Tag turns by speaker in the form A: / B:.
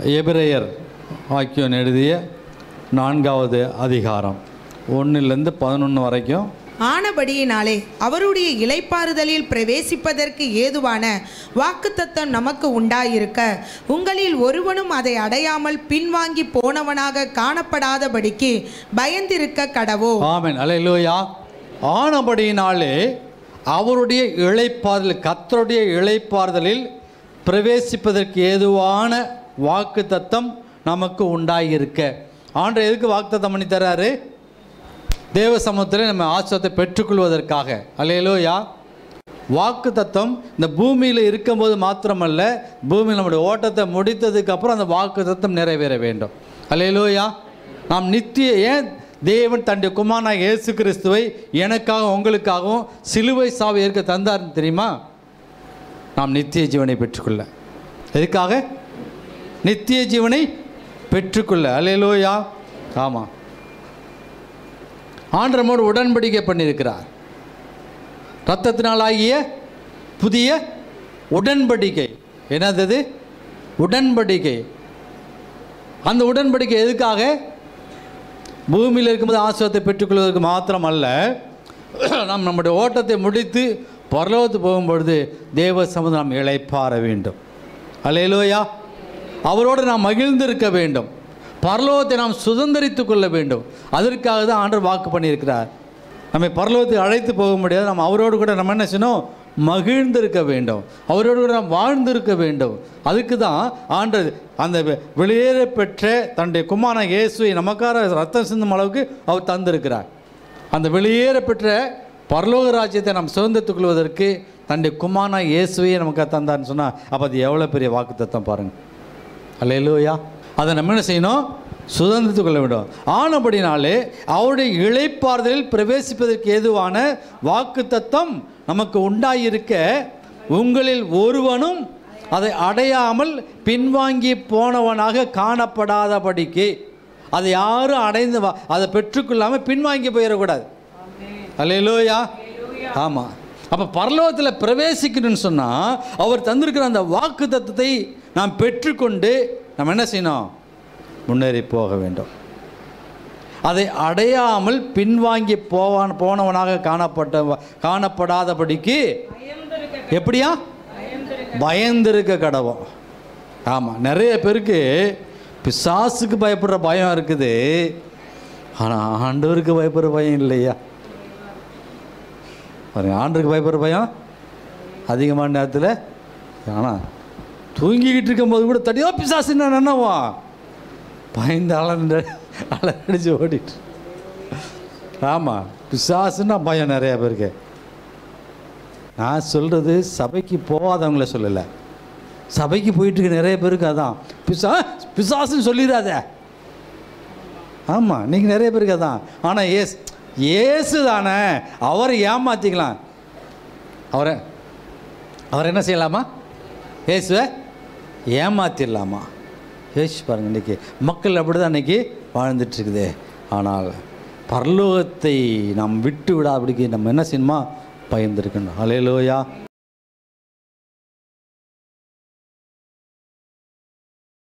A: எபிரேயர் வாக்கியம் எழுதிய நான்காவது அதிகாரம் ஒன்றிலேருந்து பதினொன்று வரைக்கும்
B: ஆனபடியினாலே அவருடைய இளைப்பாறுதலில் பிரவேசிப்பதற்கு ஏதுவான வாக்குத்தத்தம் நமக்கு உண்டாயிருக்க உங்களில் ஒருவனும் அதை அடையாமல் பின்வாங்கி போனவனாக காணப்படாதபடிக்கு பயந்திருக்க கடவோ
A: ஆமென் அல்லேலூயா ஆனபடியினாலே அவருடைய இளைப்பாறுதல் கர்த்தருடைய இளைப்பாறுதலில் பிரவேசிப்பதற்கு ஏதுவான வாக்கு தத்தம் நமக்கு உண்டாகியிருக்க ஆண்டு எதுக்கு வாக்கு தத்தம் பண்ணி தர்றாரு தேவ சமூகத்தில் நம்ம ஆசிரத்தை பெற்றுக்கொள்வதற்காக அல்லேலூயா வாக்கு தத்தம் இந்த பூமியில் இருக்கும்போது மாத்திரமல்ல பூமியில் நம்முடைய ஓட்டத்தை முடித்ததுக்கு அப்புறம் அந்த வாக்கு தத்தம் நிறைவேற வேண்டும் அல்லேலூயா நாம் நித்திய ஏன் தேவன் தன்னுடைய குமாரனாக இயேசு கிறிஸ்துவை எனக்காக உங்களுக்காகவும் சிலுவை சாவை ஏற்க தந்தார்னு தெரியுமா நாம் நித்திய ஜீவனை பெற்றுக்கொள்ள எதுக்காக நித்திய ஜீவனை பெற்றுக்கொள்ள அல்லேலூயா ஆமாம் ஆண்டரமோடு உடன்படிக்கை பண்ணியிருக்கிறார் இரத்தத்தினாலாகிய புதிய உடன்படிக்கை என்னது அது? உடன்படிக்கை அந்த உடன்படிக்கை எதுக்காக பூமியில் இருக்கும்போது ஆசிரியத்தை பெற்றுக்கொள்வதற்கு மாத்திரம் அல்ல நாம் நம்முடைய ஓட்டத்தை முடித்து பரலோகத்து போகும்பொழுது தேவ சமுதாயம் நாம் இளைப்பாற வேண்டும் அல்லேலூயா அவரோடு நாம் மகிழ்ந்திருக்க வேண்டும் பரலோகத்தை நாம் சுதந்திரித்து கொள்ள வேண்டும் அதற்காக தான் ஆண்டவர் வாக்கு பண்ணியிருக்கிறார் நம்மை பரலோகத்துக்கு அழைத்து போக முடியாது நம்ம அவரோடு கூட நம்ம என்ன செய்யணும் மகிழ்ந்திருக்க வேண்டும் அவரோடு கூட நாம் வாழ்ந்திருக்க வேண்டும் அதுக்கு தான் ஆண்டவர் அந்த வெ- வெளியேற பெற்ற தன்னுடைய குமாரன் இயேசுவை நமக்காக ரத்தம் சிந்தும் அளவுக்கு அவர் தந்திருக்கிறார் அந்த வெளியேற பெற்ற பரலோக ராஜ்யத்தை நாம் சுதந்திரத்துக் கொள்வதற்கு தன்னுடைய குமாரன் இயேசுவையே நமக்கு தந்தார்னு சொன்னால் அப்போ அது எவ்வளோ பெரிய வாக்கு தத்தம் பாருங்கள் அல்லேலூயா அதை நம்ம என்ன செய்யணும் சுதந்திரத்துக் கொள்ள வேண்டும் ஆனபடினாலே அவருடைய இளைப்பாறுதலில் பிரவேசிப்பதற்கு ஏதுவான வாக்கு தத்தம் நமக்கு உண்டாயிருக்க உங்களில் ஒருவனும் அதை அடையாமல் பின்வாங்கி போனவனாக காணப்படாதபடிக்கு அதை யாரும் அடைந்து வா- அதை பெற்றுக்கொள்ளாமல் பின்வாங்கி போயிடக்கூடாது அல்லேலூயா ஆமாம் அப்போ பரலோகத்தில் பிரவேசிக்கணும்னு சொன்னால் அவர் தந்திருக்கிற அந்த வாக்கு தத்துவத்தை நாம் பெற்றுக்கொண்டு நம்ம என்ன செய்யணும் முன்னேறி போக வேண்டும் அதை அடையாமல் பின்வாங்கி போவான் போனவனாக காணப்பட்ட காணப்படாதபடிக்கு எப்படியா பயந்திருக்க கடவும் ஆமாம் நிறைய பேருக்கு பிசாசுக்கு பயப்படுற பயம் இருக்குது ஆனால் ஆண்டவருக்கு பயப்படுற பயம் இல்லையா பாருங்க ஆண்டருக்கு பயப்படுற பயம் அதிகமான நேரத்தில் ஆனால் தூங்கிக்கிட்டு இருக்கும்போது கூட தடியோ பிசாசு என்ன என்னவா பயந்து அலண்டு அலடிச்சு ஓடிட்டு ஆமாம் பிசாசுன்னா பயம் நிறைய பேருக்கு நான் சொல்கிறது சபைக்கு போகாதவங்கள சொல்லலை சபைக்கு போயிட்டு இருக்க நிறைய பேருக்கு அதான் பிசா பிசாசுன்னு சொல்லிடாத ஆமாம் நீங்கள் நிறைய பேருக்கு அதான் ஆனால் ஏஸ் ஏசு தானே அவரை ஏமாற்றிக்கலாம் அவரை அவரை என்ன செய்யலாமா ஏசுவை ஏமாத்திடலாமா யோசிச்சு பாருங்க இன்றைக்கி மக்கள் அப்படி தான் இன்றைக்கி வாழ்ந்துட்டுருக்குது ஆனால் பரலோகத்தை நாம் விட்டு விடாதபடிக்கு நம்ம என்ன செய்யணுமா பயந்துருக்கணும் அலையலோயா